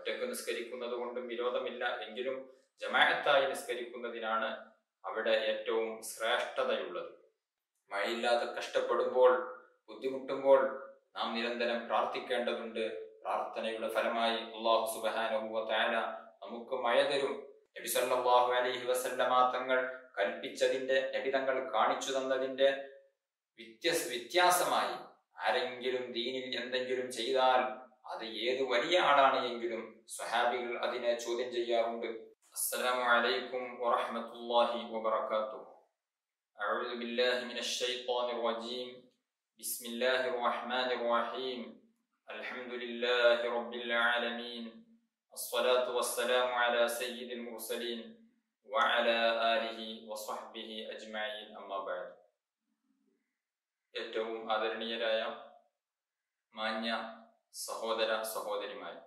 ഒറ്റക്ക് നിസ്കരിക്കുന്നത് കൊണ്ടും വിരോധമില്ല എങ്കിലും ജമാഅത്തായി നിസ്കരിക്കുന്നതിനാണ് അവിടെ ഏറ്റവും ശ്രേഷ്ഠതയുള്ളത് മഴയില്ലാതെ കഷ്ടപ്പെടുമ്പോൾ ബുദ്ധിമുട്ടുമ്പോൾ നാം നിരന്തരം പ്രാർത്ഥിക്കേണ്ടതുണ്ട് പ്രാർത്ഥനയുടെ ഫലമായി അള്ളാഹു സുബാനുഭവ താല നമുക്ക് മഴ തരും നബി സല്ലല്ലാഹു അലൈഹി വസല്ലമ തങ്ങൾ കൽപ്പിച്ചതിന്റെ നബി തങ്ങൾ കാണിച്ചു തന്നതിന്റെ വ്യത്യസ് വ്യത്യാസമായി ആരെങ്കിലും ദീനിൽ എന്തെങ്കിലും ചെയ്താൽ അത് ഏത് വലിയ ആളാണ് എങ്കിലും സ്വഹാബികൾ അതിനെ ചോദ്യം ചെയ്യാറുണ്ട് അസ്സലാമു അലൈക്കും വറഹ്മത്തുള്ളാഹി വബറകാതുഹു أعوذ بالله من الشيطان الرجيم بسم الله الرحمن الرحيم الحمد لله رب العالمين الصلاة والسلام على سيد المرسلين وعلى آله وصحبه أجمعين أما بعد ഏറ്റവും ആദരണീയരായ മാന്യ സഹോദര സഹോദരിമാർ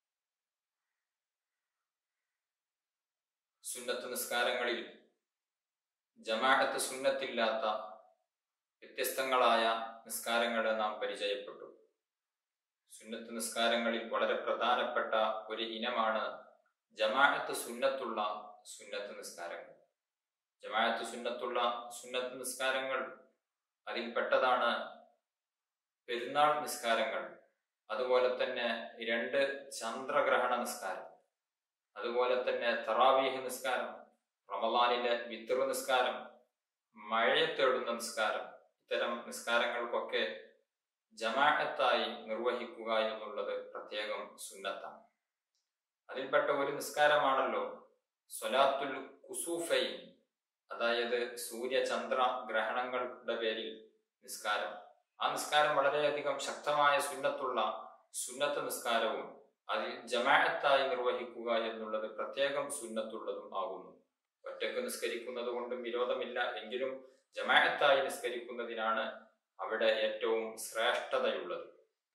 സുന്നത്ത് നിസ്കാരങ്ങളിൽ ജമാഅത്ത് സുന്നത്തില്ലാത്ത വ്യത്യസ്തങ്ങളായ നിസ്കാരങ്ങളെ നാം പരിചയപ്പെട്ടു സുന്നത്ത് നിസ്കാരങ്ങളിൽ വളരെ പ്രധാനപ്പെട്ട ഒരു ഇനമാണ് ജമാഅത്ത് സുന്നത്തുള്ള സുന്നത്ത് നിസ്കാരങ്ങൾ ജമാഅത്ത് സുന്നത്തുള്ള സുന്നത്ത് നിസ്കാരങ്ങൾ അതിൽപ്പെട്ടതാണ് പെരുന്നാൾ നിസ്കാരങ്ങൾ അതുപോലെ തന്നെ രണ്ട് ചന്ദ്രഗ്രഹണ നിസ്കാരം അതുപോലെ തന്നെ തറാവീഹ് നിസ്കാരം റമദാനിലെ വിത്തർ നിസ്കാരം മഴയത്തേടുന്ന നിസ്കാരം ഇത്തരം നിസ്കാരങ്ങൾക്കൊക്കെ ജമാഅത്തായി നിർവഹിക്കുക എന്നുള്ളത് പ്രത്യേകം സുന്നത്താണ് അതിൽപ്പെട്ട ഒരു നിസ്കാരമാണല്ലോ സ്വലാത്തുൽ കുസൂഫൈൻ അതായത് സൂര്യചന്ദ്ര ഗ്രഹണങ്ങളുടെ പേരിൽ നിസ്കാരം ആ നിസ്കാരം വളരെയധികം ശക്തമായ സുന്നത്തുള്ള സുന്നത്ത് നിസ്കാരവും അതിൽ ജമാഅത്തായി നിർവഹിക്കുക എന്നുള്ളത് പ്രത്യേകം സുന്നത്തുള്ളതും ആകുന്നു ഒറ്റക്ക് നിസ്കരിക്കുന്നത് കൊണ്ടും വിരോധമില്ല എങ്കിലും ജമാഅത്തായി നിസ്കരിക്കുന്നതിനാണ് അവിടെ ഏറ്റവും ശ്രേഷ്ഠതയുള്ളത്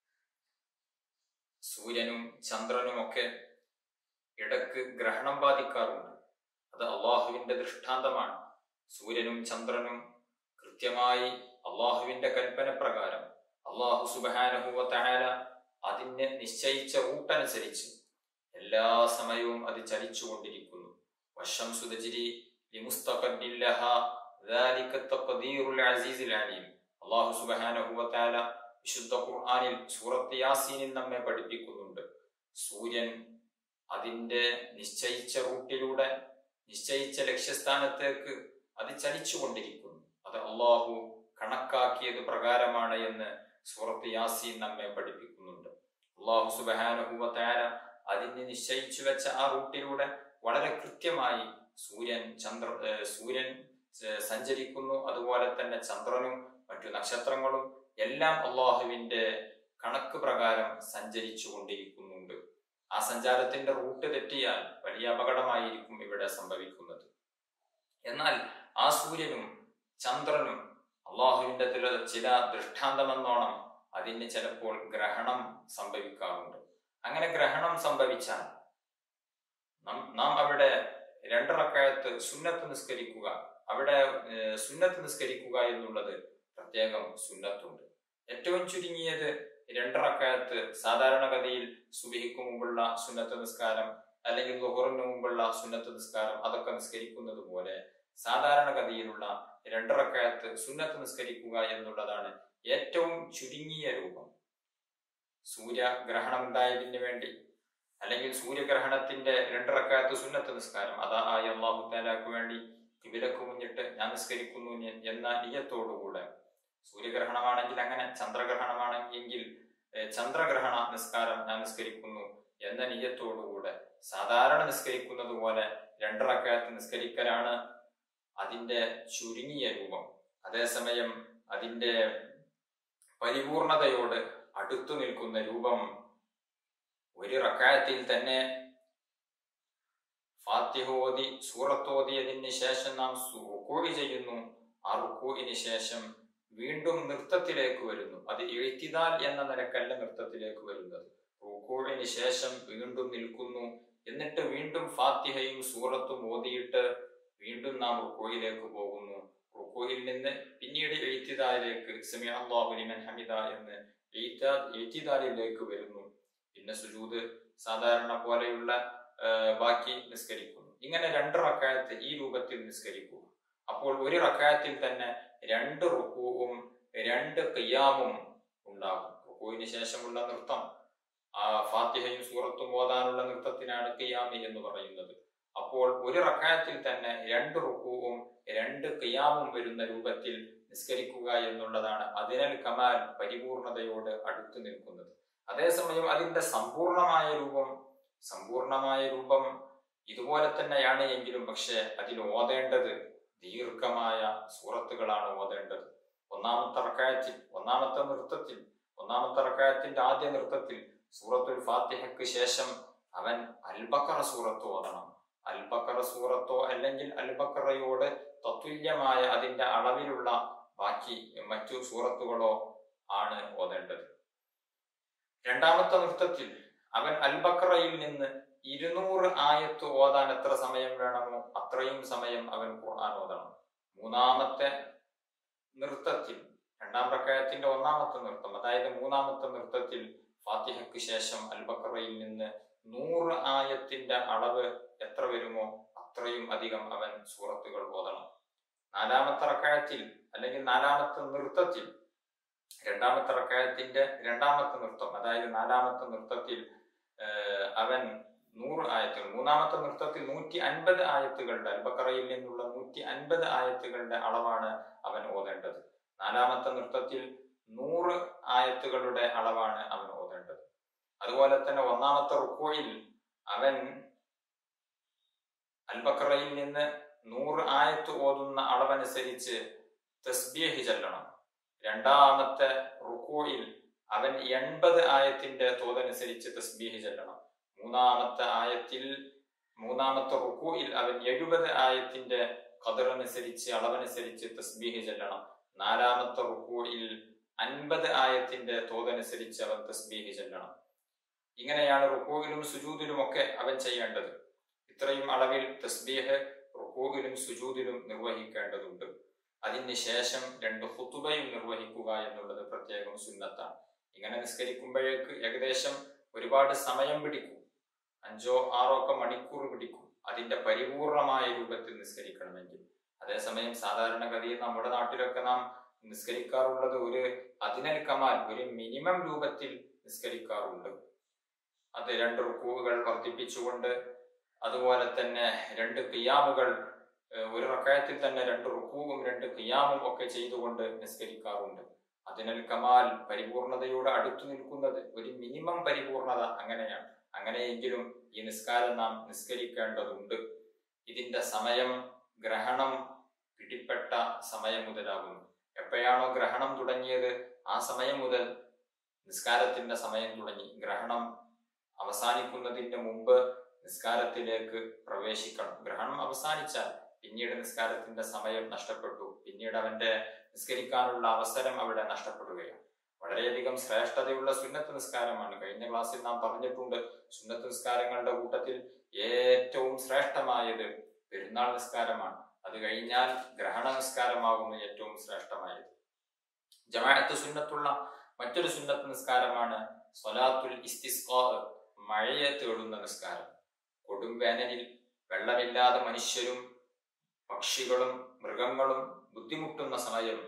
സൂര്യനും ചന്ദ്രനുമൊക്കെ ഇടക്ക് ഗ്രഹണം ബാധിക്കാറുണ്ട് അത് അള്ളാഹുവിന്റെ ദൃഷ്ടാന്തമാണ് സൂര്യനും ചന്ദ്രനും കൃത്യമായി അള്ളാഹുവിന്റെ കൽപ്പന പ്രകാരം അള്ളാഹു സുബാനഹുവ തആല അതിനെ നിശ്ചയിച്ച റൂട്ടനുസരിച്ച് എല്ലാ സമയവും അത് ചലിച്ചുകൊണ്ടിരിക്കുന്നു والشمس تجري لمستقر لها ذلك التقدير العزيز العليم അള്ളാഹു സുബഹാനഹു വതആല വിശുദ്ധ ഖുർആനിൽ സൂറത്ത് യാസീനിൽ നമ്മെ പഠിപ്പിക്കുന്നുണ്ട് സൂര്യൻ അതിന്റെ നിശ്ചയിച്ച റൂട്ടിലൂടെ നിശ്ചയിച്ച ലക്ഷ്യസ്ഥാനത്തേക്ക് അത് ചലിച്ചുകൊണ്ടിരിക്കുന്നു അത് അള്ളാഹു കണക്കാക്കിയത് പ്രകാരമാണ് എന്ന് സൂറത്ത് യാസീൻ നമ്മെ പഠിപ്പിക്കുന്നുണ്ട് അള്ളാഹു സുബഹാനഹു വതആല അതിന് നിശ്ചയിച്ചു വെച്ച ആ റൂട്ടിലൂടെ വളരെ കൃത്യമായി സൂര്യൻ ചന്ദ്ര ഏർ സൂര്യൻ ഏർ സഞ്ചരിക്കുന്നു അതുപോലെ തന്നെ ചന്ദ്രനും മറ്റു നക്ഷത്രങ്ങളും എല്ലാം അള്ളാഹുവിന്റെ കണക്ക് പ്രകാരം സഞ്ചരിച്ചു കൊണ്ടിരിക്കുന്നുണ്ട് ആ സഞ്ചാരത്തിന്റെ റൂട്ട് തെറ്റിയാൽ വലിയ അപകടമായിരിക്കും ഇവിടെ സംഭവിക്കുന്നത് എന്നാൽ ആ സൂര്യനും ചന്ദ്രനും അള്ളാഹുവിന്റെ ചില ചില ദൃഷ്ടാന്തമെന്നോണം അതിന് ചിലപ്പോൾ ഗ്രഹണം സംഭവിക്കാറുണ്ട് അങ്ങനെ ഗ്രഹണം സംഭവിച്ചാൽ നാം നാം അവിടെ രണ്ടിറക്കായത്ത് സുന്നത്ത് നിസ്കരിക്കുക അവിടെ ഏർ, സുന്നത്ത് നിസ്കരിക്കുക എന്നുള്ളത് പ്രത്യേകം സുന്നത്തുണ്ട് ഏറ്റവും ചുരുങ്ങിയത് രണ്ടിറക്കായത്ത് സാധാരണഗതിയിൽ സുബിഹിക്ക് മുമ്പുള്ള സുന്നത്ത് നിസ്കാരം അല്ലെങ്കിൽ ലുഹറിന് മുമ്പുള്ള സുന്നത്ത് നിസ്കാരം അതൊക്കെ നിസ്കരിക്കുന്നത് പോലെ സാധാരണഗതിയിലുള്ള രണ്ടിറക്കായത്ത് സുന്നത്ത് നിസ്കരിക്കുക എന്നുള്ളതാണ് ഏറ്റവും ചുരുങ്ങിയ രൂപം സൂര്യഗ്രഹണം ഉണ്ടായതിന് വേണ്ടി അല്ലെങ്കിൽ സൂര്യഗ്രഹണത്തിന്റെ രണ്ടിറക്കാത്ത സുന്നത്ത് നിസ്കാരം അതാ ആയി അള്ളാഹു താലാക്ക് വേണ്ടി കിബിലക്ക് മുന്നിട്ട് ഞാൻ നിസ്കരിക്കുന്നു ഞാൻ- എന്ന നിയത്തോടുകൂടെ സൂര്യഗ്രഹണമാണെങ്കിൽ അങ്ങനെ ചന്ദ്രഗ്രഹണമാണെങ്കിൽ ഏർ, ചന്ദ്രഗ്രഹണ നിസ്കാരം ഞാൻ നിസ്കരിക്കുന്നു എന്ന നിയത്തോടുകൂടെ സാധാരണ നിസ്കരിക്കുന്നത് പോലെ രണ്ടിറക്കാത്ത് നിസ്കരിക്കലാണ് അതിന്റെ ചുരുങ്ങിയ രൂപം അതേസമയം അതിന്റെ പരിപൂർണതയോട് അടുത്തു നിൽക്കുന്ന രൂപം ഒരു റക്കായത്തിൽ തന്നെ ഫാത്തിഹ ഓതി സൂറത്ത് ഓതിയതിന് ശേഷം നാം റുക്കോഴി ചെയ്യുന്നു ആ റുക്കോയിന് ശേഷം വീണ്ടും നൃത്തത്തിലേക്ക് വരുന്നു അത് എഴുത്തിതാൽ എന്ന നിലക്കല്ല നൃത്തത്തിലേക്ക് വരുന്നത് റുക്കോഴിന് ശേഷം വീണ്ടും നിൽക്കുന്നു എന്നിട്ട് വീണ്ടും ഫാത്തിഹയും സൂറത്തും ഓതിയിട്ട് വീണ്ടും നാം റുക്കോയിലേക്ക് പോകുന്നു റുക്കോയിൽ നിന്ന് പിന്നീട് എഴുത്തിതാലിലേക്ക് സമി അള്ളാഹു ലിമൻ ഹമിദ എന്ന് എഴുത്തിദാലിലേക്ക് വരുന്നു പിന്നെ സുജൂദ് സാധാരണ പോലെയുള്ള ആ, ബാക്കി നിസ്കരിക്കുന്നു ഇങ്ങനെ രണ്ട് റക്കായത്ത് ഈ രൂപത്തിൽ നിസ്കരിക്കുക അപ്പോൾ ഒരു റക്കായത്തിൽ തന്നെ രണ്ട് റുക്കുവും രണ്ട് ഖിയാമും ഉണ്ടാകും റുക്കുവിന് ശേഷമുള്ള നൃത്തം ആ ഫാത്തിഹയും സൂറത്തും ഓതാനുള്ള നൃത്തത്തിനാണ് ഖിയാമി എന്ന് പറയുന്നത് അപ്പോൾ ഒരു റക്കായത്തിൽ തന്നെ രണ്ട് റുക്കുവും രണ്ട് ഖിയാമും വരുന്ന രൂപത്തിൽ നിസ്കരിക്കുക എന്നുള്ളതാണ് അതിനൽ കമാൽ പരിപൂർണതയോട് അടുത്തു നിൽക്കുന്നത് അതേസമയം അതിന്റെ സമ്പൂർണമായ രൂപം സമ്പൂർണമായ രൂപം ഇതുപോലെ തന്നെയാണ് എങ്കിലും പക്ഷെ അതിൽ ഓതേണ്ടത് ദീർഘമായ സൂറത്തുകളാണ് ഓതേണ്ടത് ഒന്നാമത്തെ റക്കായത്തിൽ ഒന്നാമത്തെ നൃത്തത്തിൽ ഒന്നാമത്തെ റക്കായത്തിന്റെ ആദ്യ നൃത്തത്തിൽ സൂറത്തുൽ ഫാത്തിഹയ്ക്ക് ശേഷം അവൻ അൽബക്കറ സൂറത്ത് ഓതണം അൽബക്കറ സൂറത്തോ അല്ലെങ്കിൽ അൽബക്കറയോട് തത്തുല്യമായ അതിന്റെ അളവിലുള്ള ബാക്കി മറ്റു സൂറത്തുകളോ ആണ് ഓതേണ്ടത് രണ്ടാമത്തെ നൃത്തത്തിൽ അവൻ അൽബക്കറയിൽ നിന്ന് ഇരുന്നൂറ് ആയത്ത് ഓതാൻ എത്ര സമയം വേണമോ അത്രയും സമയം അവൻ ഖുർആൻ ഓതണം മൂന്നാമത്തെ നൃത്തത്തിൽ രണ്ടാം പ്രക്കായത്തിന്റെ ഒന്നാമത്തെ നൃത്തം അതായത് മൂന്നാമത്തെ നൃത്തത്തിൽ ഫാത്തിഹയ്ക്ക് ശേഷം അൽബക്കറയിൽ നിന്ന് നൂറ് ആയത്തിന്റെ അളവ് എത്ര വരുമോ അത്രയും അധികം അവൻ സൂറത്തുകൾ ഓതണം നാലാമത്തെ റക്കായത്തിൽ അല്ലെങ്കിൽ നാലാമത്തെ നൃത്തത്തിൽ രണ്ടാമത്തെ റക്കായത്തിന്റെ രണ്ടാമത്തെ നൃത്തം അതായത് നാലാമത്തെ നൃത്തത്തിൽ ഏഹ്, അവൻ നൂറ് ആയത്തുകൾ മൂന്നാമത്തെ നൃത്തത്തിൽ നൂറ്റി അൻപത് ആയത്തുകളുടെ അൽബക്കറയിൽ നിന്നുള്ള നൂറ്റി അൻപത് ആയത്തുകളുടെ അളവാണ് അവൻ ഓതേണ്ടത് നാലാമത്തെ നൃത്തത്തിൽ നൂറ് ആയത്തുകളുടെ അളവാണ് അവൻ ഓതേണ്ടത് അതുപോലെ തന്നെ ഒന്നാമത്തെ റുക്കോയിൽ അവൻ അൽബക്കറയിൽ നിന്ന് നൂറ് ആയത്ത് ഓതുന്ന അളവനുസരിച്ച് തസ്ബീഹ് ചെല്ലണം രണ്ടാമത്തെ റുക്കോയിൽ അവൻ എൺപത് ആയത്തിന്റെ തോതനുസരിച്ച് തസ്ബീഹ് ചെല്ലണം മൂന്നാമത്തെ ആയത്തിൽ മൂന്നാമത്തെ റുക്കോയിൽ അവൻ എഴുപത് ആയത്തിന്റെ കതറനുസരിച്ച് അളവനുസരിച്ച് തസ്ബീഹ് ചെല്ലണം നാലാമത്തെ റുക്കോയിൽ അൻപത് ആയത്തിന്റെ തോതനുസരിച്ച് അവൻ തസ്ബീഹ് ചെല്ലണം ഇങ്ങനെയാണ് റുക്കോയിലും സുജൂദിലും ഒക്കെ അവൻ ചെയ്യേണ്ടത് ഇത്രയും അളവിൽ തസ്ബീഹ് റുക്കോയിലും സുജൂദിലും നിർവഹിക്കേണ്ടതുണ്ട് അതിന് ശേഷം രണ്ട് ഹുത്തുബയും നിർവഹിക്കുക എന്നുള്ളത് പ്രത്യേകം സുന്നത്താണ് ഇങ്ങനെ നിസ്കരിക്കുമ്പോഴേക്ക് ഏകദേശം ഒരുപാട് സമയം പിടിക്കും അഞ്ചോ ആറോ ഒക്കെ മണിക്കൂർ പിടിക്കും അതിന്റെ പരിപൂർണമായ രൂപത്തിൽ നിസ്കരിക്കണമെങ്കിൽ അതേസമയം സാധാരണഗതിയിൽ നമ്മുടെ നാട്ടിലൊക്കെ നാം നിസ്കരിക്കാറുള്ളത് ഒരു അതിനൽ കമാൽ ഒരു മിനിമം രൂപത്തിൽ നിസ്കരിക്കാറുണ്ട് അത് രണ്ട് റുക്കൂകൾ വർദ്ധിപ്പിച്ചുകൊണ്ട് അതുപോലെ തന്നെ രണ്ട് കിയാമുകൾ ഏഹ് ഒരു റക്കായത്തിൽ തന്നെ രണ്ട് റുക്കൂവും രണ്ട് കിയാമും ഒക്കെ ചെയ്തുകൊണ്ട് നിസ്കരിക്കാറുണ്ട് അതിനാൽ കമാൽ പരിപൂർണതയോട് അടുത്തു നിൽക്കുന്നത് ഒരു മിനിമം പരിപൂർണത അങ്ങനെയാണ് അങ്ങനെയെങ്കിലും ഈ നിസ്കാരം നാം നിസ്കരിക്കേണ്ടതുണ്ട് ഇതിന്റെ സമയം ഗ്രഹണം പിടിപ്പെട്ട സമയം മുതലാകുന്നു എപ്പോഴാണോ ഗ്രഹണം തുടങ്ങിയത് ആ സമയം മുതൽ നിസ്കാരത്തിന്റെ സമയം തുടങ്ങി ഗ്രഹണം അവസാനിക്കുന്നതിന്റെ മുമ്പ് നിസ്കാരത്തിലേക്ക് പ്രവേശിക്കണം ഗ്രഹണം അവസാനിച്ചാൽ പിന്നീട് നിസ്കാരത്തിന്റെ സമയം നഷ്ടപ്പെട്ടു പിന്നീട് അവന്റെ നിസ്കരിക്കാനുള്ള അവസരം അവിടെ നഷ്ടപ്പെടുകയാണ് വളരെയധികം ശ്രേഷ്ഠതയുള്ള സുന്നത്ത് നിസ്കാരമാണ് കഴിഞ്ഞ ക്ലാസ്സിൽ നാം പറഞ്ഞിട്ടുണ്ട് സുന്നത്ത് നിസ്കാരങ്ങളുടെ കൂട്ടത്തിൽ ഏറ്റവും ശ്രേഷ്ഠമായത് പെരുന്നാൾ നിസ്കാരമാണ് അത് കഴിഞ്ഞാൽ ഗ്രഹണ നിസ്കാരമാകുന്നു ഏറ്റവും ശ്രേഷ്ഠമായത് ജമാഅത്ത് സുന്നത്തുള്ള മറ്റൊരു സുന്നത്ത് നിസ്കാരമാണ് സ്വലാത്തുൽ ഇസ്തിസ്കാ മഴയെ തേടുന്ന നിസ്കാരം കൊടും വേനലിൽ വെള്ളമില്ലാതെ മനുഷ്യരും പക്ഷികളും മൃഗങ്ങളും ബുദ്ധിമുട്ടുന്ന സമയം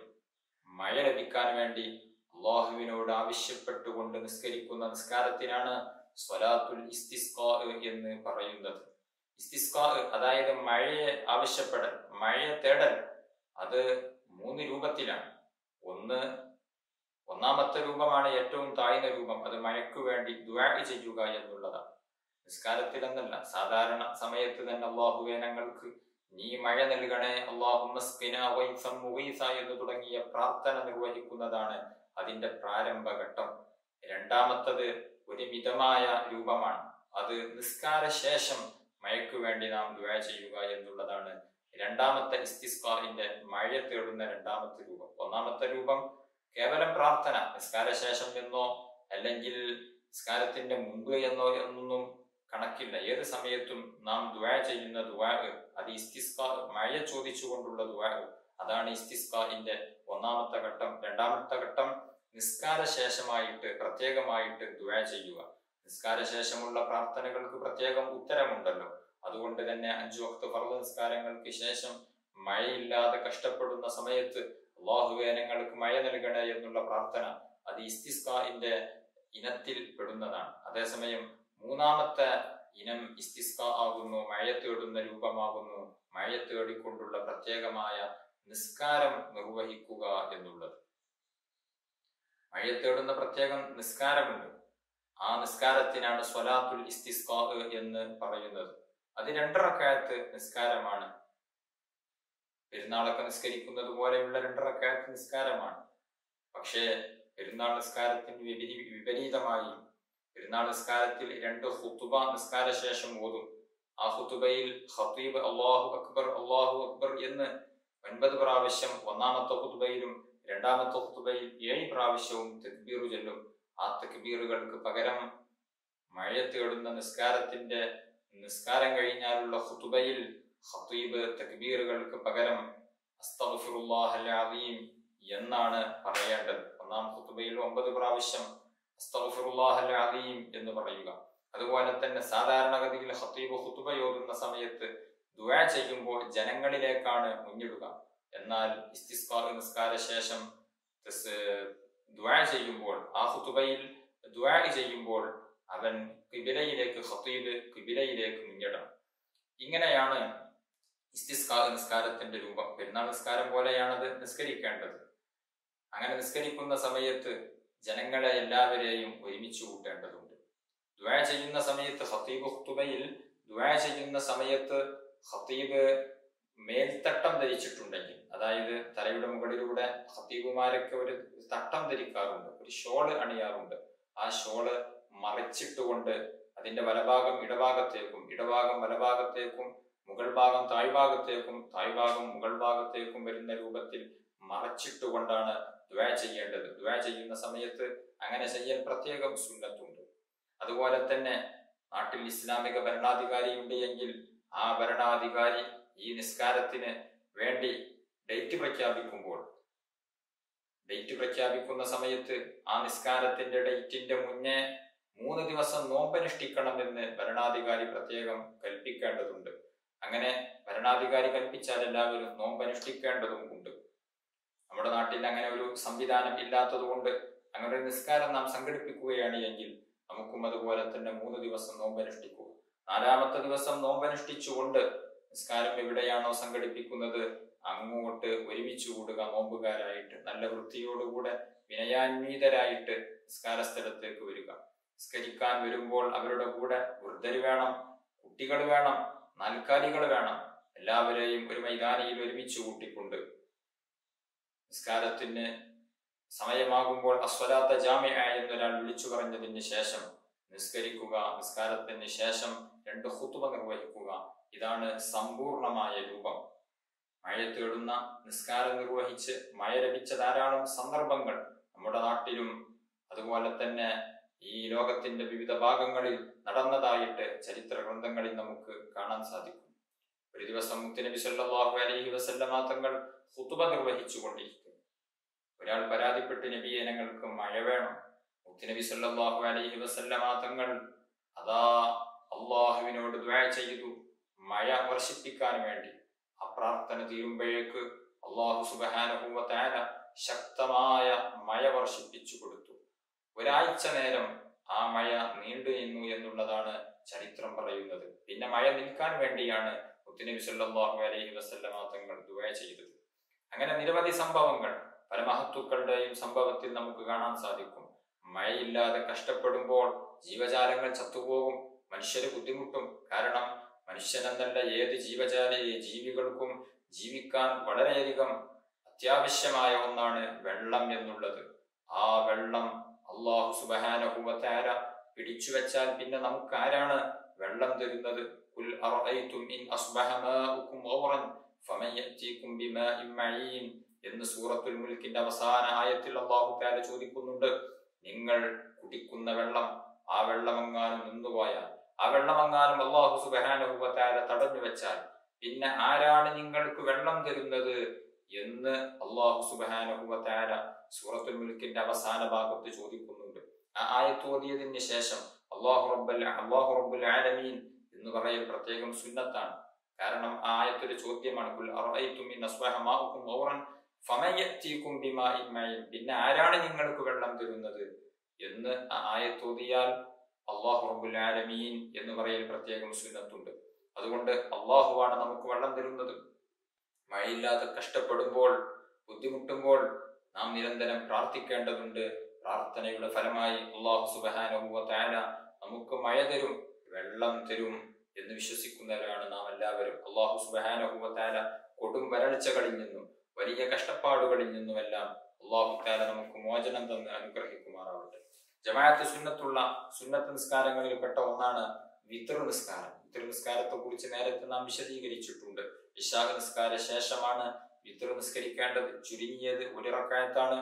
മഴ ലഭിക്കാൻ വേണ്ടി അള്ളാഹുവിനോട് ആവശ്യപ്പെട്ടുകൊണ്ട് നിസ്കരിക്കുന്ന നിസ്കാരത്തിനാണ് സ്വലാത്തുൽ ഇസ്തിസ്കാ എന്ന് പറയുന്നത് ഇസ്തിസ്കാ അതായത് മഴയെ ആവശ്യപ്പെടൽ മഴയെ തേടൽ അത് മൂന്ന് രൂപത്തിലാണ് ഒന്ന് ഒന്നാമത്തെ രൂപമാണ് ഏറ്റവും താഴ്ന്ന രൂപം അത് മഴയ്ക്കു വേണ്ടി ദുആ ചെയ്യുക എന്നുള്ളതാണ് നിസ്കാരത്തിൽ എന്നല്ല സാധാരണ സമയത്ത് തന്നെ അള്ളാഹുവെ ഞങ്ങൾക്ക് നീ മഴ നൽകണേ അള്ളാഹുമസ്കിന വൈസം മുഗീസ എന്ന് തുടങ്ങിയ പ്രാർത്ഥന നിർവഹിക്കുന്നതാണ് അതിന്റെ പ്രാരംഭഘട്ടം രണ്ടാമത്തത് ഒരു മിതമായ രൂപമാണ് അത് നിസ്കാര ശേഷം മഴയ്ക്കു വേണ്ടി നാം ദുആ ചെയ്യുക എന്നുള്ളതാണ് രണ്ടാമത്തെ ഇസ്തിസ്കാറിന്റെ മഴ തേടുന്ന രണ്ടാമത്തെ രൂപം ഒന്നാമത്തെ രൂപം കേവലം പ്രാർത്ഥന നിസ്കാര ശേഷം എന്നോ അല്ലെങ്കിൽ നിസ്കാരത്തിന്റെ മുമ്പ് എന്നോ എന്നൊന്നും കണക്കില്ല ഏത് സമയത്തും നാം ദുആ ചെയ്യുന്ന ദുആ അത് ഇസ്തിസ്ക മഴ ചോദിച്ചുകൊണ്ടുള്ള ദുആ അതാണ് ഇസ്തിസ്കാന്റെ ഒന്നാമത്തെ ഘട്ടം രണ്ടാമത്തെ ഘട്ടം നിസ്കാര ശേഷമായിട്ട് പ്രത്യേകമായിട്ട് ദുആ ചെയ്യുക നിസ്കാരശേഷമുള്ള പ്രാർത്ഥനകൾക്ക് പ്രത്യേകം ഉത്തരമുണ്ടല്ലോ അതുകൊണ്ട് തന്നെ അഞ്ചു വക്ത് ഫർദ് നിസ്കാരങ്ങൾക്ക് ശേഷം മഴയില്ലാതെ കഷ്ടപ്പെടുന്ന സമയത്ത് അള്ളാഹുവേ ഞങ്ങൾക്ക് മഴ നൽകണേ എന്നുള്ള പ്രാർത്ഥന അത് ഇസ്തിസ്കാന്റെ ഇനത്തിൽ പെടുന്നതാണ് അതേസമയം മൂന്നാമത്തെ ഇനം ഇസ്തിസ്ക ആകുന്നു മഴ തേടുന്ന രൂപമാകുന്നു മഴ തേടിക്കൊണ്ടുള്ള പ്രത്യേകമായ നിസ്കാരം നിർവഹിക്കുക എന്നുള്ളത് മഴ തേടുന്ന പ്രത്യേകം നിസ്കാരമുണ്ട് ആ നിസ്കാരത്തിനാണ് സ്വലാത്തുൽ ഇസ്തിസ്കാ എന്ന് പറയുന്നത് അത് രണ്ടറക്കാലത്ത് നിസ്കാരമാണ് പെരുന്നാളൊക്കെ നിസ്കരിക്കുന്നത് പോലെയുള്ള രണ്ടറക്കാലത്ത് നിസ്കാരമാണ് പക്ഷേ പെരുന്നാൾ നിസ്കാരത്തിന് വിപരീ വിപരീതമായി പെരുന്നാൾ നിസ്കാരത്തിൽ രണ്ട് ഹുത്തുബ നിസ്കാര ശേഷം ഓതും ആ ഹുത്തുബയിൽ ഖത്തീബ് അള്ളാഹു അക്ബർ അള്ളാഹു അക്ബർ എന്ന് ഒൻപത് പ്രാവശ്യം ഒന്നാമത്തെ ഹുത്തുബയിലും രണ്ടാമത്തെ ഹുത്തുബയിൽ ഏഴ് പ്രാവശ്യവും തെക്ബീറു ചൊല്ലും ആ തെക്ബീറുകൾക്ക് പകരം മഴ തേടുന്ന നിസ്കാരത്തിന്റെ നിസ്കാരം കഴിഞ്ഞാലുള്ള ഹുത്തുബയിൽ ഖത്തീബ് തക്ബീറുകൾക്ക് പകരം അസ്തഗ്ഫിറുല്ലാഹൽ അലീം എന്നാണ് പറയേണ്ടത് ഒന്നാം ഖുതുബയിൽ ഒമ്പത് പ്രാവശ്യം അസ്തഗ്ഫിറുല്ലാഹൽ അലീം എന്ന് പറയുക അതുപോലെ തന്നെ സാധാരണഗതിയിൽ ഖത്തീബ് ഖുതുബ ഓതുന്ന സമയത്ത് ദുആ ചെയ്യുമ്പോൾ ജനങ്ങളിലേക്കാണ് മുന്നിടുക എന്നാൽ ഇസ്തിസ്കാ നിസ്കാര ശേഷം ദുആ ചെയ്യുമ്പോൾ ആ ഖുതുബയിൽ ദുആ ചെയ്യുമ്പോൾ അവൻ കിബിലയിലേക്ക് ഖത്തീബ് കിബിലയിലേക്ക് മുന്നിടണം ഇങ്ങനെയാണ് ഇസ്തിസ്കാ നിസ്കാരത്തിന്റെ രൂപം പെരുന്നാൾ നിസ്കാരം പോലെയാണത് നിസ്കരിക്കേണ്ടത് അങ്ങനെ നിസ്കരിക്കുന്ന സമയത്ത് ജനങ്ങളെ എല്ലാവരെയും ഒരുമിച്ച് കൂട്ടേണ്ടതുണ്ട് ദ്വാ ചെയ്യുന്ന സമയത്ത് ഖത്തീബ് ഖുത്തുബയിൽ ദ്വാ ചെയ്യുന്ന സമയത്ത് ഖത്തീബ് മേൽത്തട്ടം ധരിച്ചിട്ടുണ്ടെങ്കിൽ അതായത് തലയുടെ മുകളിലൂടെ ഖത്തീബുമാരൊക്കെ ഒരു തട്ടം ധരിക്കാറുണ്ട് ഒരു ഷോള് അണിയാറുണ്ട് ആ ഷോള് മറിച്ചിട്ടുകൊണ്ട് അതിന്റെ വലഭാഗം ഇടഭാഗത്തേക്കും ഇടഭാഗം വലഭാഗത്തേക്കും മുകൾ ഭാഗം താഴ്ഭാഗത്തേക്കും താഴ്ഭാഗം മുകൾ ഭാഗത്തേക്കും വരുന്ന രൂപത്തിൽ മറച്ചിട്ടുകൊണ്ടാണ് ദ്വാ ചെയ്യേണ്ടത് ദ്വാ ചെയ്യുന്ന സമയത്ത് അങ്ങനെ ചെയ്യാൻ പ്രത്യേകം സുന്നത്തുണ്ട് അതുപോലെ തന്നെ നാട്ടിൽ ഇസ്ലാമിക ഭരണാധികാരി ഉണ്ട് എങ്കിൽ ആ ഭരണാധികാരി ഈ നിസ്കാരത്തിന് വേണ്ടി ഡേറ്റ് പ്രഖ്യാപിക്കുമ്പോൾ ഡേറ്റ് പ്രഖ്യാപിക്കുന്ന സമയത്ത് ആ നിസ്കാരത്തിന്റെ ഡേറ്റിന്റെ മുന്നേ മൂന്ന് ദിവസം നോമ്പനുഷ്ഠിക്കണമെന്ന് ഭരണാധികാരി പ്രത്യേകം കൽപ്പിക്കേണ്ടതുണ്ട് അങ്ങനെ ഭരണാധികാരി കൽപ്പിച്ചാൽ എല്ലാവരും നോമ്പനുഷ്ഠിക്കേണ്ടതും ഉണ്ട് നമ്മുടെ നാട്ടിൽ അങ്ങനെ ഒരു സംവിധാനം ഇല്ലാത്തത് കൊണ്ട് അങ്ങനെ ഒരു നിസ്കാരം നാം സംഘടിപ്പിക്കുകയാണ് എങ്കിൽ നമുക്കും അതുപോലെ തന്നെ മൂന്ന് ദിവസം നോമ്പനുഷ്ഠിക്കുക നാലാമത്തെ ദിവസം നോമ്പനുഷ്ഠിച്ചുകൊണ്ട് നിസ്കാരം എവിടെയാണോ സംഘടിപ്പിക്കുന്നത് അങ്ങോട്ട് ഒരുമിച്ച് കൂടുക നോമ്പുകാരായിട്ട് നല്ല വൃത്തിയോടുകൂടെ വിനയാന്വിതരായിട്ട് നിസ്കാര സ്ഥലത്തേക്ക് വരിക നിസ്കരിക്കാൻ വരുമ്പോൾ അവരുടെ കൂടെ വൃദ്ധര് വേണം കുട്ടികൾ വേണം നാൽക്കാലികൾ വേണം എല്ലാവരെയും ഒരു മൈതാനിയിൽ ഒരുമിച്ച് കൂട്ടിക്കൊണ്ട് നിസ്കാരത്തിന് സമയമാകുമ്പോൾ അസ്വലാത്ത ജാമ്യ എന്നൊരാൾ വിളിച്ചു പറഞ്ഞതിന് ശേഷം നിസ്കരിക്കുക നിസ്കാരത്തിന് ശേഷം രണ്ട് ഹുത്തുബ നിർവഹിക്കുക ഇതാണ് സമ്പൂർണമായ രൂപം മഴ തേടുന്ന നിസ്കാരം നിർവഹിച്ച് മഴ ലഭിച്ച ധാരാളം സന്ദർഭങ്ങൾ നമ്മുടെ നാട്ടിലും അതുപോലെ തന്നെ ഈ ലോകത്തിന്റെ വിവിധ ഭാഗങ്ങളിൽ നടന്നതായിട്ട് ചരിത്ര ഗ്രന്ഥങ്ങളിൽ നമുക്ക് കാണാൻ സാധിക്കും ഒരു ദിവസം മുത്തുനബി സല്ലല്ലാഹു അലൈഹി വസല്ലമ തങ്ങൾ ഖുതുബ നിർവഹിച്ചു കൊണ്ടിരിക്കും ഒരാൾ പരാതിപ്പെട്ട് നബിയെ ഞങ്ങൾക്ക് മഴ വേണം മുത്തുനബി സല്ലല്ലാഹു അലൈഹി വസല്ലമ തങ്ങൾ അതാ അള്ളാഹുവിനോട് ദ്വാ ചെയ്തു മഴ വർഷിപ്പിക്കാൻ വേണ്ടി ആ പ്രാർത്ഥന തീരുമ്പോഴേക്ക് അള്ളാഹു സുബഹാനഹുവ തആല ശക്തമായ മഴ വർഷിപ്പിച്ചു കൊടുത്തു ഒരാഴ്ച നേരം ആ മഴ നീണ്ടു നിന്നു എന്നുള്ളതാണ് ചരിത്രം പറയുന്നത് പിന്നെ മഴ നിൽക്കാൻ വേണ്ടിയാണ് മുത്തുനബി സല്ലല്ലാഹു അലൈഹി വസല്ലമ തങ്ങൾ ദുആ ചെയ്തത് അങ്ങനെ നിരവധി സംഭവങ്ങൾ പല മഹത്തുക്കളുടെയും സംഭവത്തിൽ നമുക്ക് കാണാൻ സാധിക്കും മഴയില്ലാതെ കഷ്ടപ്പെടുമ്പോൾ ജീവജാലങ്ങൾ ചത്തുപോകും മനുഷ്യര് ബുദ്ധിമുട്ടും കാരണം മനുഷ്യനെന്നല്ല ഏത് ജീവജാല ജീവികൾക്കും ജീവിക്കാൻ വളരെയധികം അത്യാവശ്യമായ ഒന്നാണ് വെള്ളം എന്നുള്ളത് ആ വെള്ളം അള്ളാഹു സുബഹാനഹുവത്താര പിടിച്ചു വെച്ചാൽ പിന്നെ നമുക്ക് ആരാണ് വെള്ളം തരുന്നത് قل أرأيتم إن أصبح ماؤكم غورا فمن يأتيكم بماء معين എന്ന് സൂറത്തുൽ മുൽക്കിന്റെ അവസാന ആയത്തിൽ അള്ളാഹു താല ചോദിക്കുന്നുണ്ട് നിങ്ങൾ കുടിക്കുന്ന വെള്ളം ആ വെള്ളമെങ്ങാനും നിന്നുപോയാൽ ആ വെള്ളമെങ്ങാനും അള്ളാഹു സുബഹാനുഭവത്താല തടഞ്ഞു വെച്ചാൽ പിന്നെ ആരാണ് നിങ്ങൾക്ക് വെള്ളം തരുന്നത് എന്ന് അള്ളാഹു സുബഹാനുഭവത്താല സൂറത്തുൽ മുൽക്കിന്റെ അവസാന ഭാഗത്ത് ചോദിക്കുന്നുണ്ട് ആ ആയത്ത് ഓതിയതിന് ശേഷം അള്ളാഹു റബ്ബൽ അള്ളാഹു റബ്ബുൽ ആലമീൻ എന്ന് പറയൽ പ്രത്യേകം സുന്നത്താണ് കാരണം ആ ആയത്തൊരു ചോദ്യമാണ് കുൽ അറഅയ്തും ഇൻ അസ്ബഹ മാഉക്കും ഗൗറൻ ഫമൻ യഅതീകും ബിമാഇൻ മഈൻ പിന്നെ ആരാണ് നിങ്ങൾക്ക് വെള്ളം തരുന്നത് എന്ന് ആ ആയത്തോതിയാൽ അള്ളാഹു റബ്ബുൽ ആലമീൻ എന്ന് പറയൽ പ്രത്യേകം സുന്നത്തുണ്ട് അതുകൊണ്ട് അള്ളാഹുവാണ് നമുക്ക് വെള്ളം തരുന്നത് മഴയില്ലാതെ കഷ്ടപ്പെടുമ്പോൾ ബുദ്ധിമുട്ടുമ്പോൾ നാം നിരന്തരം പ്രാർത്ഥിക്കേണ്ടതുണ്ട് പ്രാർത്ഥനയുടെ ഫലമായി അള്ളാഹു സുബഹാനുഭവ താര നമുക്ക് മഴ തരും വെള്ളം തരും എന്ന് വിശ്വസിക്കുന്നവരാണ് നാം എല്ലാവരും അള്ളാഹു സുബഹാനുഭവ താര കൊടും വരൾച്ചകളിൽ നിന്നും വലിയ കഷ്ടപ്പാടുകളിൽ നിന്നുമെല്ലാം അള്ളാഹു താല നമുക്ക് മോചനം തന്ന് അനുഗ്രഹിക്കുമാറാവട്ടെ ജമാഅത്ത് സുന്നത്തുള്ള സുന്നത്ത് നിസ്കാരങ്ങളിൽ പെട്ട ഒന്നാണ് വിതർ നിസ്കാരം വിതർ നിസ്കാരത്തെ കുറിച്ച് നേരത്തെ നാം വിശദീകരിച്ചിട്ടുണ്ട് ഇഷാഖ നിസ്കാര ശേഷമാണ് വിതർ നിസ്കരിക്കേണ്ടത് ചുരുങ്ങിയത് ഒരു റക്കായത്താണ്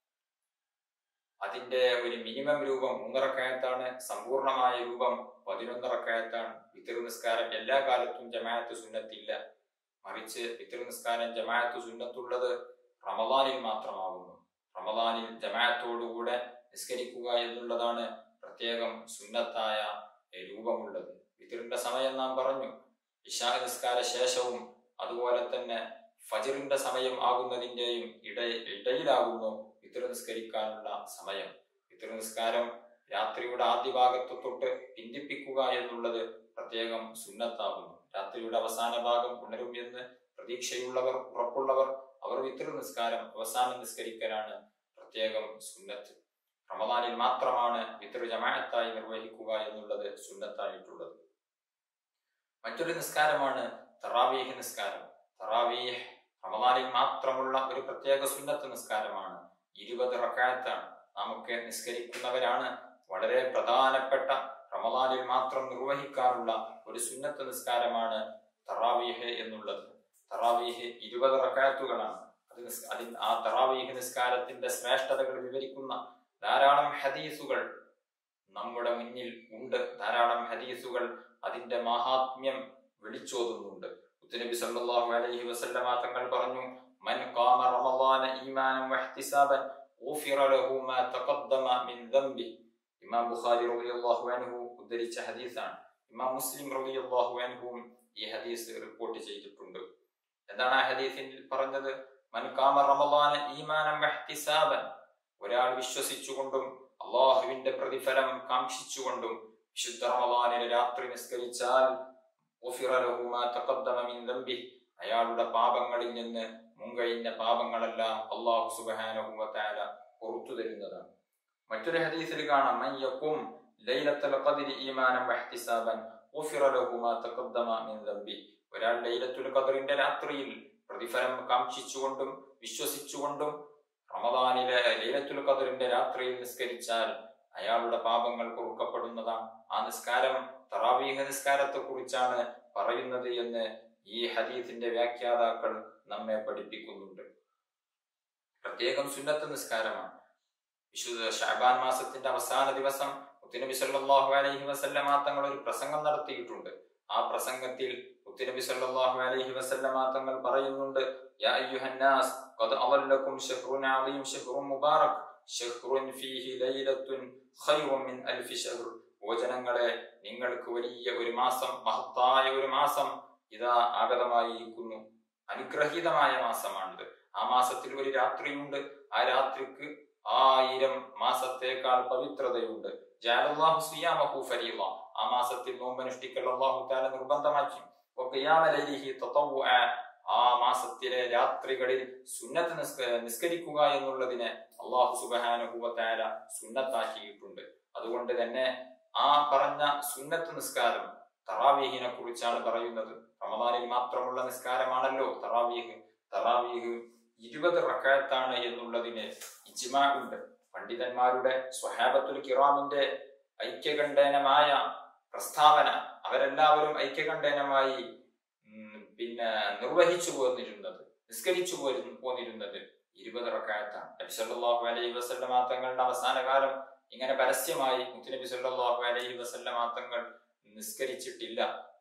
അതിന്റെ ഒരു മിനിമം രൂപം മൂന്നിറക്കായത്താണ് സമ്പൂർണമായ രൂപം പതിനൊന്ന് റക്കായത്താണ് വിതർ നിസ്കാരം എല്ലാ കാലത്തും ജമാഅത്ത് സുന്നത്തില്ല മറിച്ച് വിതർ നിസ്കാരം ജമാഅത്ത് സുന്നത്തുള്ളത് റമദാനിൽ മാത്രമാകുന്നു റമദാനിൽ ജമാഅത്തോടുകൂടെ നിസ്കരിക്കുക എന്നുള്ളതാണ് പ്രത്യേകം സുന്നത്തായ രൂപമുള്ളത് വിതറിന്റെ സമയം നാം പറഞ്ഞു ഇഷാ നിസ്കാര ശേഷവും അതുപോലെ തന്നെ ഫജറിന്റെ സമയം ആകുന്നതിന്റെയും ഇട ഇടയിലാകുന്നു വിതർ നിസ്കരിക്കാനുള്ള സമയം വിതർ നിസ്കാരം രാത്രിയുടെ ആദ്യ ഭാഗത്ത് തൊട്ട് പിന്തിപ്പിക്കുക എന്നുള്ളത് പ്രത്യേകം സുന്നത്താകുന്നു രാത്രിയുടെ അവസാന ഭാഗം ഉണരും എന്ന് പ്രതീക്ഷയുള്ളവർ ഉറപ്പുള്ളവർ അവർ വിതർ നിസ്കാരം അവസാനം നിസ്കരിക്കലാണ് പ്രത്യേകം സുന്നത്ത് റമദാനിൽ മാത്രമാണ് വിതർ ജമാഅത്തായി നിർവഹിക്കുക എന്നുള്ളത് സുന്നത്തായിട്ടുള്ളത് മറ്റൊരു നിസ്കാരമാണ് തറാവീഹ് നിസ്കാരം തറാവീഹ് റമദാനിൽ മാത്രമുള്ള ഒരു പ്രത്യേക സുന്നത്ത് നിസ്കാരമാണ് ഇരുപത് റക്കായത്താണ് നമുക്ക് നിസ്കരിക്കുന്നവരാണ് വളരെ പ്രധാനപ്പെട്ട റമദാനിൽ മാത്രം നിർവഹിക്കാറുള്ള ഒരു സുന്നത്ത് നിസ്കാരമാണ് തറാവീഹ് എന്നുള്ളത് തറാവീഹ് ഇരുപത് റക്കായത്തുകളാണ് അത് നിസ് അതിൽ ആ തറാവീഹ് നിസ്കാരത്തിന്റെ ശ്രേഷ്ഠതകൾ വിവരിക്കുന്ന ധാരാളം ഹദീസുകൾ നമ്മുടെ മുന്നിൽ ഉണ്ട് ധാരാളം ഹദീസുകൾ അതിന്റെ മഹാത്മ്യം വിളിച്ചോതുന്നുണ്ട് മുത്തുനബി സല്ലല്ലാഹു അലൈഹി വസല്ലമ തങ്ങൾ പറഞ്ഞു മൻ ഖാമ റമളാന ഈമാനൻ വഹ്തിസാബൻ ഗുഫിറ ലഹു മാ തഖദ്ദമ മിൻ ദംബി ഇമാം ബുഖാരി റളിയല്ലാഹു അൻഹു ഉദ്ധരിച്ച ഹദീസാണ് ഇമാം മുസ്ലിം റളിയല്ലാഹു അൻഹുവും ഈ ഹദീസ് റിപ്പോർട്ട് ചെയ്തിട്ടുണ്ട് എന്താണ് ആ ഹദീസിൽ പറഞ്ഞത് മൻ ഖാമ റമളാന ഈമാനൻ വഹ്തിസാബൻ ഒരാൾ വിശ്വസിച്ചുകൊണ്ടും അള്ളാഹുവിന്റെ പ്രതിഫലം കാക്ഷിച്ചുകൊണ്ടും വിശുദ്ധ റമദാനിലെ രാത്രി നിസ്കരിച്ചാൽ അയാളുടെ പാപങ്ങളിൽ നിന്ന് മുൻകഴിഞ്ഞ പാപങ്ങളെല്ലാം അള്ളാഹു സുബാനുഭവത്താല പുറത്തു തരുന്നതാണ് മറ്റൊരു ഹദീസിൽ കാണാം മയ്യക്കും ലൈലത്തുൽ ഖദ്രി ഈമാനം വഹ്തിസാബൻ ഗുഫിറ ലഹു മാ തഖദ്ദമ മിൻ ദംബി ഒരാൾ ലൈലത്തുൽ ഖദ്റിന്റെ രാത്രിയിൽ പ്രതിഫലം കാക്ഷിച്ചുകൊണ്ടും വിശ്വസിച്ചുകൊണ്ടും റമദാനിലെ ലൈലത്തുൽ ഖദറിന്റെ രാത്രിയിൽ നിസ്കരിച്ചാൽ അയാളുടെ പാപങ്ങൾ പൊറുക്കപ്പെടുന്നതാണ് ആ നിസ്കാരം തറാവീഹ നിസ്കാരത്തെ കുറിച്ചാണ് പറയുന്നത് എന്ന് ഈ ഹദീസിന്റെ വ്യാഖ്യാതാക്കൾ നമ്മെ പഠിപ്പിക്കുന്നുണ്ട് പ്രത്യേകം സുന്നത്ത് നിസ്കാരമാണ് വിശുദ്ധ ഷാബാൻ മാസത്തിന്റെ അവസാന ദിവസം മുത്തുനബി സല്ലല്ലാഹു അലൈഹി വസല്ലമ തങ്ങൾ ഒരു പ്രസംഗം നടത്തിയിട്ടുണ്ട് ആ പ്രസംഗത്തിൽ മുത്തുനബി സല്ലല്ലാഹു അലൈഹി വസല്ലമ തങ്ങൾ പറയുന്നുണ്ട് യാ അയ്യുഹന്നാസ് ഖദ് അളല്ലക്കും ശഹ്റുൻ അളീം ശഹ്റുൻ മുബാറക് ശഹ്റുൻ ഫീഹി ലൈലത്തുൻ ഖൈറുൻ മിൻ അൽഫി ശഹ്ർ ഓ ജനങ്ങളെ നിങ്ങൾക്ക് വലിയ ഒരു മാസം മഹത്തായ ഒരു മാസം ഇതാ ആഗതമായിരിക്കുന്നു അനുഗ്രഹീതമായ മാസമാണിത് ആ മാസത്തിൽ ഒരു രാത്രിയുണ്ട് ആ രാത്രിക്ക് ആയിരം മാസത്തേക്കാൾ പവിത്രതയുണ്ട് ജാലല്ലാഹു സിയാമഹു ഫരീള ആ മാസത്തിൽ നോമ്പനുഷ്ഠിക്കൽ അല്ലാഹു തആല നിർബന്ധമാക്കി വഖിയാമ ലൈലിഹി തതവ്വുഅ ആ മാസത്തിലെ രാത്രികളിൽ സുന്നത്ത് നിസ്ക നിസ്കരിക്കുക എന്നുള്ളതിനെ അള്ളാഹു സുബഹാനുഹു വതആല സുന്നത്താക്കിയിട്ടുണ്ട് അതുകൊണ്ട് തന്നെ ആ പറഞ്ഞ സുന്നത്ത് നിസ്കാരം തറാവീഹിനെ കുറിച്ചാണ് പറയുന്നത് റമദാനിൽ മാത്രമുള്ള നിസ്കാരമാണല്ലോ തറാവീഹ് തറാവീഹ് ഇരുപത് റക്കായത്താണ് എന്നുള്ളതിന് ഇജ്മാ ഉണ്ട് പണ്ഡിതന്മാരുടെ സ്വഹാബത്തുൽ കിറാമിന്റെ ഐക്യകണ്ഠേനമായ പ്രസ്താവന അവരെല്ലാവരും ഐക്യകണ്ഠേനമായി ഉം, പിന്നെ നിർവഹിച്ചു പോന്നിരുന്നത് നിസ്കരിച്ചു പോരുന്ന പോന്നിരുന്നത് ഇരുപത് റക്കായത്താണ് നബി സല്ലല്ലാഹു അലൈഹി വസല്ലമ തങ്ങളുടെ അവസാന കാലം ഇങ്ങനെ പരസ്യമായി മുത്തുനബി സല്ലല്ലാഹു അലൈഹി വസല്ലമ തങ്ങൾ നിസ്കരിച്ചിട്ടില്ല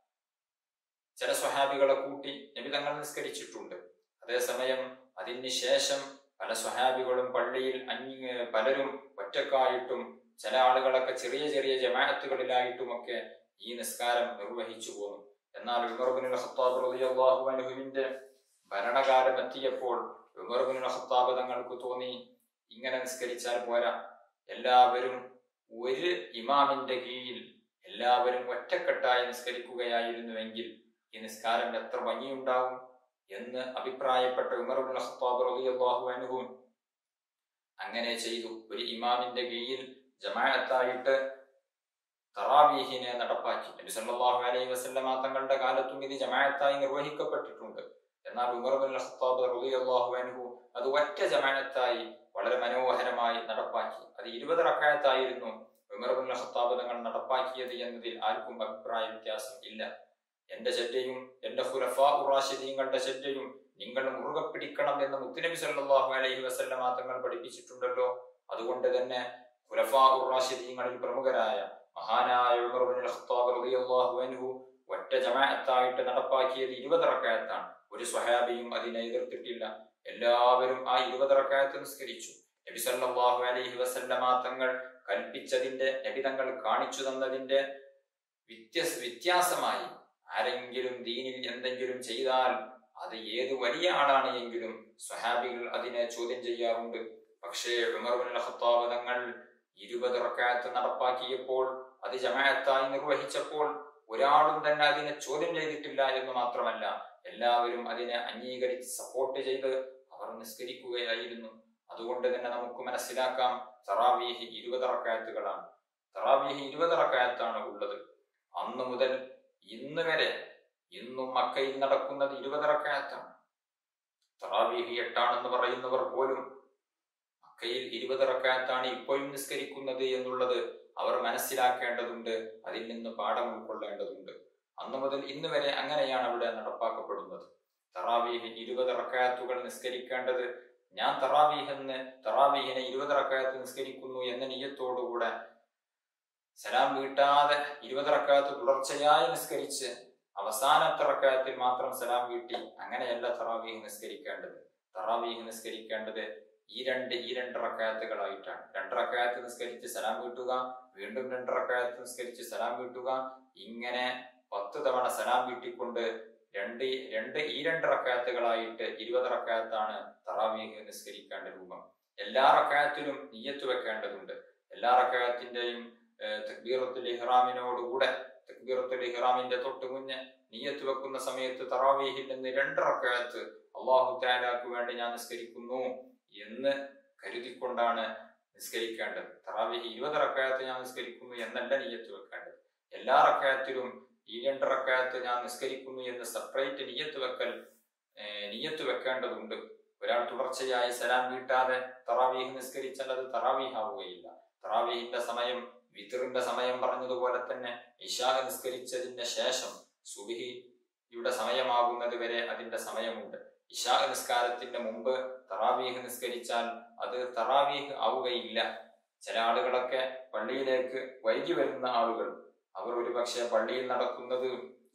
ചില സ്വഹാബികളെ കൂട്ടി നബി തങ്ങൾ നിസ്കരിച്ചിട്ടുണ്ട് അതേസമയം അതിന് ശേഷം പല സ്വഹാബികളും പള്ളിയിൽ അഞ്ഞ് പലരും ഒറ്റക്കായിട്ടും ചില ആളുകളൊക്കെ ചെറിയ ചെറിയ ജമാഅത്തുകളിലായിട്ടുമൊക്കെ ഈ നിസ്കാരം നിർവഹിച്ചു പോന്നു എന്നാൽ ഉമർബിൻ ഖത്താബ് റളിയല്ലാഹു അൻഹുവിന്റെ ഭരണകാലം എത്തിയപ്പോൾ ഉമർബിൻ ഖത്താബ് തങ്ങൾക്ക് തോന്നി ഇങ്ങനെ നിസ്കരിച്ചാൽ പോരാ എല്ലാവരും ഒരു ഇമാമിന്റെ കീഴിൽ എല്ലാവരും ഒറ്റക്കെട്ടായി നിസ്കരിക്കുകയായിരുന്നുവെങ്കിൽ ഈ നിസ്കാരം എത്ര ഭംഗിയുണ്ടാവും എന്ന് അഭിപ്രായപ്പെട്ട ഉമർബിൻ ഖത്താബ് റളിയല്ലാഹു അൻഹു അങ്ങനെ ചെയ്തു ഒരു ഇമാമിന്റെ കീഴിൽ ജമാഅത്തായിട്ട് തറാവീഹിനെ നടപ്പാക്കി നബി സല്ലല്ലാഹു അലൈഹി വസല്ലമ തങ്ങളുടെ കാലത്തും ഇത് ജമാഅത്തായി നിർവഹിക്കപ്പെട്ടിട്ടുണ്ട് എന്നാൽ ഉമർ ബിൻ ഖത്താബ് റളിയല്ലാഹു അൻഹു അത് ഒറ്റ ജമാഅത്തായി വളരെ മനോഹരമായി നടപ്പാക്കി അത് ഇരുപത് റക്കായത്തായിരുന്നു ഉമർ ബിൻ ഖത്താബ് തങ്ങൾ നടപ്പാക്കിയത് എന്നതിൽ ആർക്കും അഭിപ്രായ വ്യത്യാസം ഇല്ല എന്റെ ശല്യയും എന്റെ ഖുലഫാ ഉറാഷിദീങ്ങളുടെ ശല്യയും നിങ്ങൾ മുറുകെ പിടിക്കണം എന്ന് മുത്തുനബി സല്ലല്ലാഹു അലൈഹി വസല്ലമ തങ്ങൾ പഠിപ്പിച്ചിട്ടുണ്ടല്ലോ അതുകൊണ്ട് തന്നെ ഖുലഫാ ഉറാഷിദീങ്ങളിൽ പ്രമുഖരായ മഹാനായ ഉമർ ബിൻ ഖത്താബ് റളിയല്ലാഹു അൻഹു ഒറ്റ ജമാഅത്തായിട്ട് നടപ്പാക്കിയത് ഇരുപത് റക്കായത്താണ് ഒരു സ്വഹാബിയും അതിനെ എതിർത്തിട്ടില്ല എല്ലാവരും ആ ഇരുപത് റക്കായത്ത് നിസ്കരിച്ചു നബി സല്ലല്ലാഹു അലൈഹി വസല്ലമ തങ്ങൾ കൽപ്പിച്ചതിന്റെ നബി തങ്ങൾ കാണിച്ചു തന്നതിന്റെ വ്യത്യസ് വ്യത്യാസമായി ആരെങ്കിലും ദീനിൽ എന്തെങ്കിലും ചെയ്താൽ അത് ഏത് വലിയ ആളാണ് എങ്കിലും സ്വഹാബികൾ അതിനെ ചോദ്യം ചെയ്യാറുണ്ട് പക്ഷേ ഉമർ ബിൻ ഖത്താബ് തങ്ങൾ ഇരുപത് റക്കായത്ത് നടപ്പാക്കിയപ്പോൾ അത് ജമാഅത്തായി നിർവഹിച്ചപ്പോൾ ഒരാളും തന്നെ അതിനെ ചോദ്യം ചെയ്തിട്ടില്ല എന്ന് മാത്രമല്ല എല്ലാവരും അതിനെ അംഗീകരിച്ച് സപ്പോർട്ട് ചെയ്ത് അവർ നിസ്കരിക്കുകയായിരുന്നു അതുകൊണ്ട് തന്നെ നമുക്ക് മനസ്സിലാക്കാം തറാവീഹ് ഇരുപത് റക്കായത്തുകളാണ് തറാവീഹ് ഇരുപത് റക്കായത്താണ് ഉള്ളത് അന്ന് മുതൽ ഇന്ന് വരെ ഇന്നും മക്കയിൽ നടക്കുന്നത് ഇരുപത് റക്കായത്താണ് തറാവീഹ് എട്ടാണെന്ന് പറയുന്നവർ പോലും മക്കയിൽ ഇരുപത് റക്കായത്താണ് ഇപ്പോഴും നിസ്കരിക്കുന്നത് എന്നുള്ളത് അവർ മനസ്സിലാക്കേണ്ടതുണ്ട് അതിൽ നിന്ന് പാഠം ഉൾക്കൊള്ളേണ്ടതുണ്ട് അന്നു മുതൽ ഇന്ന് വരെ അങ്ങനെയാണ് അവിടെ നടപ്പാക്കപ്പെടുന്നത് തറാവീഹ് ഇരുപത് റക്കായത്തുകൾ നിസ്കരിക്കേണ്ടത് ഞാൻ തറാവീഹ് എന്ന് തറാവീഹിനെ ഇരുപത് റക്കായത്ത് നിസ്കരിക്കുന്നു എന്ന നീയത്തോടുകൂടെ സലാം വീട്ടാതെ ഇരുപത് റക്കായത്ത് തുടർച്ചയായി നിസ്കരിച്ച് അവസാനത്തെ റക്കായത്തിൽ മാത്രം സലാം വീട്ടി അങ്ങനെയല്ല തറാവീഹ് നിസ്കരിക്കേണ്ടത് തറാവീഹ് നിസ്കരിക്കേണ്ടത് ഈ രണ്ട് ഈ രണ്ട് റക്കായത്തുകളായിട്ടാണ് രണ്ട് റക്കായത്ത് നിസ്കരിച്ച് സലാം വീട്ടുക വീണ്ടും രണ്ട് റക്കായത്ത് നിസ്കരിച്ച് സലാം വീട്ടുക ഇങ്ങനെ പത്ത് തവണ സലാം വീട്ടിക്കൊണ്ട് രണ്ട് രണ്ട് ഈ രണ്ട് റക്കായത്തുകളായിട്ട് ഇരുപത് റക്കായത്താണ് തറാവീഹ് നിസ്കരിക്കേണ്ട രൂപം എല്ലാ റക്കായത്തിലും നീയത്ത് വെക്കേണ്ടതുണ്ട് എല്ലാ റക്കായത്തിന്റെയും തക്ബീറത്തുൽ ഇഹ്റാമിനോടുകൂടെ തക്ബീറത്തുൽ ഇഹ്റാമിന്റെ തൊട്ട് മുന്നേ നീയത്ത് വെക്കുന്ന സമയത്ത് തറാവീഹിൽ നിന്ന് രണ്ട് റക്കായത്ത് അള്ളാഹു താലാക്ക് വേണ്ടി ഞാൻ നിസ്കരിക്കുന്നു എന്ന് കരുതിക്കൊണ്ടാണ് നിസ്കരിക്കേണ്ടത് തറാവീഹ് ഇരുപത് റക്കായത്ത് ഞാൻ നിസ്കരിക്കുന്നു എന്നല്ല നീയത്ത് വെക്കേണ്ടത് എല്ലാ റക്കായത്തിലും ഈ രണ്ട് റക്കായത്ത് ഞാൻ നിസ്കരിക്കുന്നു എന്ന് സെപ്പറേറ്റ് നീയത്ത് വെക്കൽ നീയത്ത് വെക്കേണ്ടതുണ്ട് ഒരാൾ തുടർച്ചയായി സലാം വീട്ടാതെ തറാവീഹ് നിസ്കരിച്ചാൽ അത് തറാവീഹ് ആവുകയില്ല തറാവീഹിന്റെ സമയം വിത്തറിന്റെ സമയം പറഞ്ഞതുപോലെ തന്നെ ഇഷാ നിസ്കരിച്ചതിന്റെ ശേഷം സുബിഹി ഇവിടെ സമയമാകുന്നത് വരെ അതിന്റെ സമയമുണ്ട് ഇഷാ നിസ്കാരത്തിന്റെ മുമ്പ് തറാവീഹ് നിസ്കരിച്ചാൽ അത് തറാവീഹ് ആവുകയില്ല ചില ആളുകളൊക്കെ പള്ളിയിലേക്ക് വൈകി വരുന്ന ആളുകൾ അവർ ഒരുപക്ഷെ പള്ളിയിൽ നടക്കുന്നത്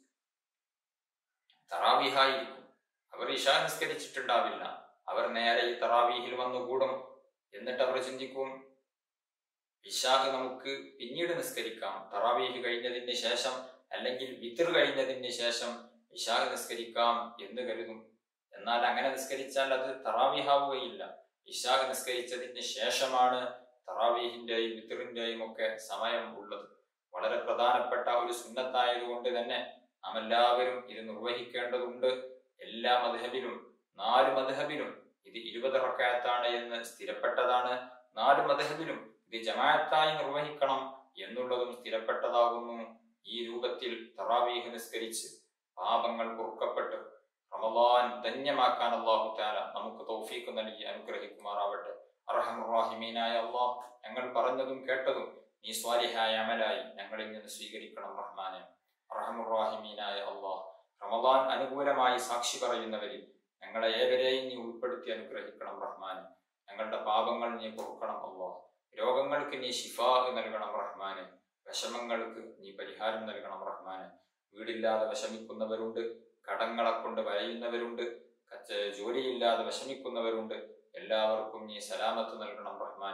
തറാവീഹായിരിക്കും അവർ ഇഷാ നിസ്കരിച്ചിട്ടുണ്ടാവില്ല അവർ നേരെ ഈ തറാവീഹിൽ വന്നുകൂടും എന്നിട്ട് അവർ ചിന്തിക്കും ഇഷാഖ് നമുക്ക് പിന്നീട് നിസ്കരിക്കാം തറാവീഹ് കഴിഞ്ഞതിന് ശേഷം അല്ലെങ്കിൽ വിത്തർ കഴിഞ്ഞതിന് ശേഷം ഇഷാഖ് നിസ്കരിക്കാം എന്ന് കരുതും എന്നാൽ അങ്ങനെ നിസ്കരിച്ചാൽ അത് തറാവീഹാവുകയില്ല ഇഷാഖ് നിസ്കരിച്ചതിന് ശേഷമാണ് തറാവീഹിന്റെയും വിത്തറിന്റെയും ഒക്കെ സമയം ഉള്ളത് വളരെ പ്രധാനപ്പെട്ട ഒരു സുന്നത്തായതുകൊണ്ട് തന്നെ നാം എല്ലാവരും ഇത് നിർവഹിക്കേണ്ടതുണ്ട് എല്ലാ മധബിലും നാല് മധബിലും ഇത് ഇരുപത് റക്കായത്താണ് എന്ന് സ്ഥിരപ്പെട്ടതാണ് നാല് മധബിലും ഇത് ജമാഅത്തായി നിർവഹിക്കണം എന്നുള്ളതും സ്ഥിരപ്പെട്ടതാകുന്നു ഈ രൂപത്തിൽ തറാവീഹ് നിസ്കരിച്ച് പാപങ്ങൾ പൊറുക്കപ്പെട്ട് റമദാൻ ധന്യമാക്കാൻ അള്ളാഹു താല നമുക്ക് തൗഫീഖ് നൽകി അനുഗ്രഹിക്കുമാറാവട്ടെ അർഹമുറാഹിമീനായ അള്ളാഹ് ഞങ്ങൾ പറഞ്ഞതും കേട്ടതും നീ സ്വാലിഹായ അമലായി ഞങ്ങളിൽ നിന്ന് സ്വീകരിക്കണം റഹ്മാനെ അർഹമുറാഹിമീനായ അള്ളാഹ് റമദാൻ അനുകൂലമായി സാക്ഷി പറയുന്നവരിൽ ഞങ്ങളെ ഏവരെയും നീ ഉൾപ്പെടുത്തി അനുഗ്രഹിക്കണം റഹ്മാനെ ഞങ്ങളുടെ പാപങ്ങൾ നീ പൊറുക്കണം അള്ളാഹ് രോഗങ്ങൾക്ക് നീ ഷിഫ നൽകണം റഹ്മാനെ വിഷമങ്ങൾക്ക് നീ പരിഹാരം നൽകണം റഹ്മാനെ വീടില്ലാതെ വിഷമിക്കുന്നവരുണ്ട് കടങ്ങളെ കൊണ്ട് വരയുന്നവരുണ്ട് കച്ച ജോലിയില്ലാതെ വിഷമിക്കുന്നവരുണ്ട് എല്ലാവർക്കും നീ സലാമത്ത് നൽകണം റഹ്മാനെ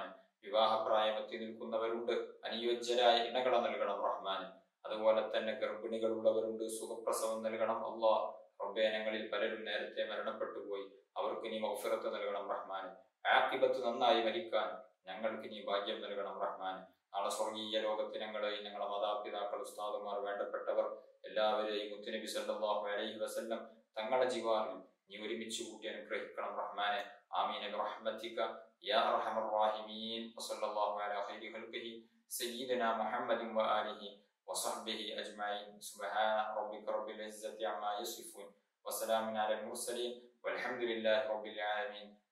വിവാഹപ്രായമെത്തി നിൽക്കുന്നവരുണ്ട് അനുയോജ്യരായ ഇണകളെ നൽകണം റഹ്മാൻ അതുപോലെ തന്നെ ഗർഭിണികളുള്ളവരുണ്ട് സുഖപ്രസവം നൽകണം അള്ളാ റബ്ബേ ഞങ്ങളിൽ പലരും നേരത്തെ മരണപ്പെട്ടു പോയി അവർക്ക് നീ മൗഫിറത്ത് നൽകണം റഹ്മാൻ ആക്കിബത്ത് നന്നായി മരിക്കാൻ ഞങ്ങൾക്ക് നീ ഭാഗ്യം നൽകണം റഹ്മാൻ നാളെ സ്വർഗീയ ലോകത്ത് ഞങ്ങളെയും ഞങ്ങളെ മാതാപിതാക്കൾ ഉസ്താദുമാർ വേണ്ടപ്പെട്ടവർ എല്ലാവരെയും മുത്തുനബി സല്ലല്ലാഹു അലൈഹി വസല്ലം തങ്ങളുടെ ജിവാറിൽ നീ ഒരുമിച്ച് കൂട്ടി അനുഗ്രഹിക്കണം റഹ്മാനെ ആമീൻ برحمتك يا ارحم الراحمين وصلى الله على خير خلقه سيدنا محمد واله وصحبه اجمعين سبحان ربك رب العزه عما يصفون وسلام على المرسلين والحمد لله رب العالمين